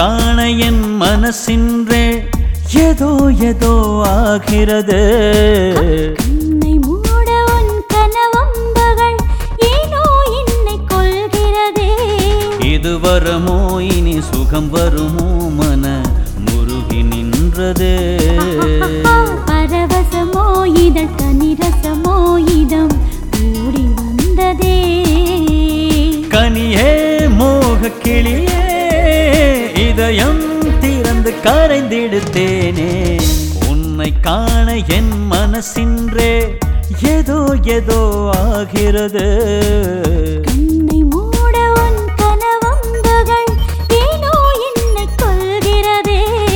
காண என் மனசின்றே ஏதோ ஏதோ ஆகிறது கண்ணை மூட உன் கனவம்பகள் ஏனோ என்னை கொள்கிறதே இது வருமோ இனி சுகம் வருமோ மன முருகி நின்றதே பரவசமோ இதழ் தனிரசமோ இதம் கூடி வந்ததே கனியே மோக கிளியே இதயம் திறந்து கரைந்திடுத்தேனே உன்னை காண என் மனசின்றே ஏதோ ஏதோ ஆகிறது கண்ணை மூட உன் கனவம்பகள் ஏனோ என்னை கொள்கிறதே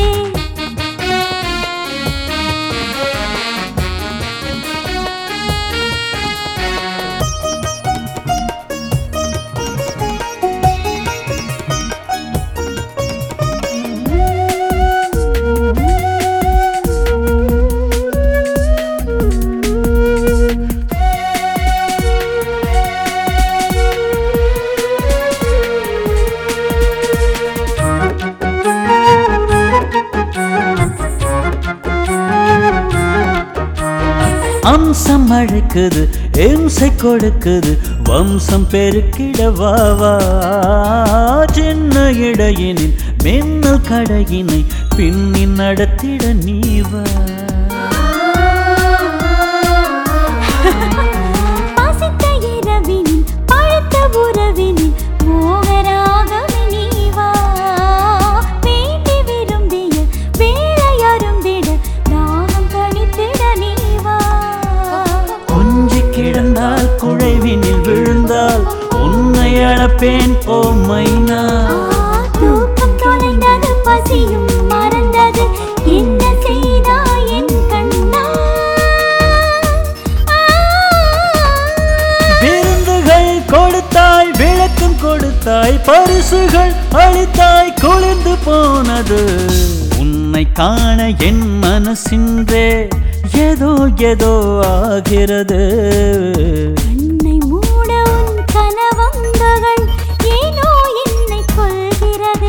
அம்சம் அழைக்குது இம்சை கொடுக்குது வம்சம் பெருக்கிட வா வா சின்ன இடையினில் மின்னல் கடையினை பின்னி நடத்திட நீ வா பாசித்த இரவினில் பழுத்த உறவினில் மோகராகவே நீ வா வேண்டி விரும்பிய வேலை அருந்திட தாகம் தணித்திட நீ வா கொஞ்சி கிடந்தால் குழைவினில் விழுந்தால் உன்னை அழப்பேன் ஓ மைனா தூக்கம் தொலைந்தது பசியும் மறந்தது என்ன செய்தாய் என் கண்ணா விருந்துகள் கொடுத்தாய் விளக்கம் கொடுத்தாய் பரிசுகள் அளித்தாய் குளிர்ந்து போனது உன்னை காண என் மனசின்றே ஏதோ ஏதோ ஆகிறது கண்ணை மூட உன் கனவம்பகள் ஏனோ என்னை கொள்கிறதே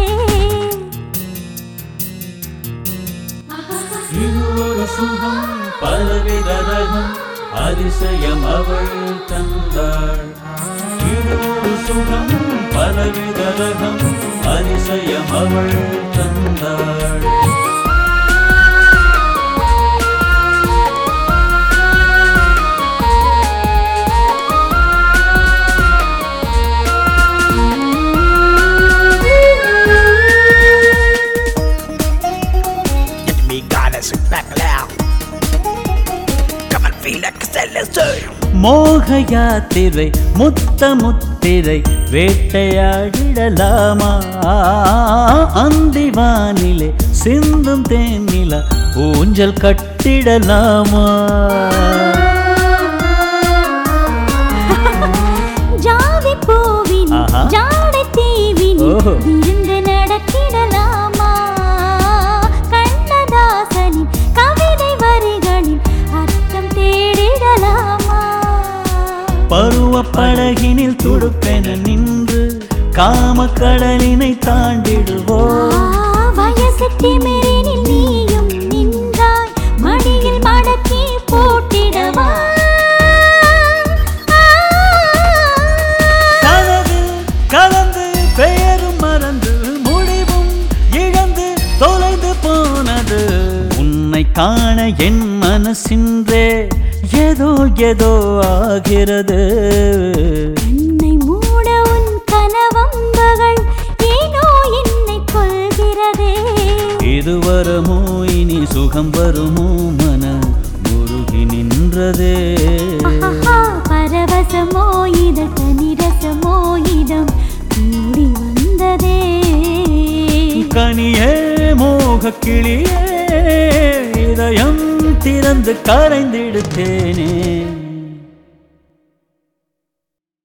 இது ஒரு சுகம் பலவித ரகம் அதிசயம் அவள் தந்தாள் இது ஒரு சுகம் பலவித ரகம் அதிசயம் அவள் தந்தாள் me goddess back loud. Come and feel like a celestial. மோக யாத்திரை முத்த முத்திரை வேட்டையாடிடலாமா அந்திவானிலே சிந்தும் தேனில ஊஞ்சல் கட்டிடலாமா ஜாதி பூவின் ஆஹா. ஜாடை தீவின் ஓஹோ. விருந்து நடத்திடலாமா கண்ணதாசனின் கவிதை வரிகளில் அர்த்தம் தேடிடலாமா பருவ படகினில் துடுப்பென நின்று காமக்கடலினை தாண்டிடுவோம் ஆ, வயசு திமிரினில் நீயும் நின்றாய் மடியில் மடக்கி போட்டிடவா ஆ, கலந்து கலந்து பெயரும் மறந்து முடிவும் இழந்து தொலைந்து போனது உன்னை காண என் மனசின்றே ஏதோ ஏதோ ஆகிறது என்னை மூட உன் கனவம்பகள் ஏனோ என்னை கொள்கிறதே இது வருமோ இனி சுகம் வருமோ மன முருகி நின்றதே ஆஹா, பரவசமோ இதழ் தனிரசமோ இதம் கூடி வந்ததே கனியே மோக கிளியே இதயம் திறந்து கரைந்திடுத்தேனே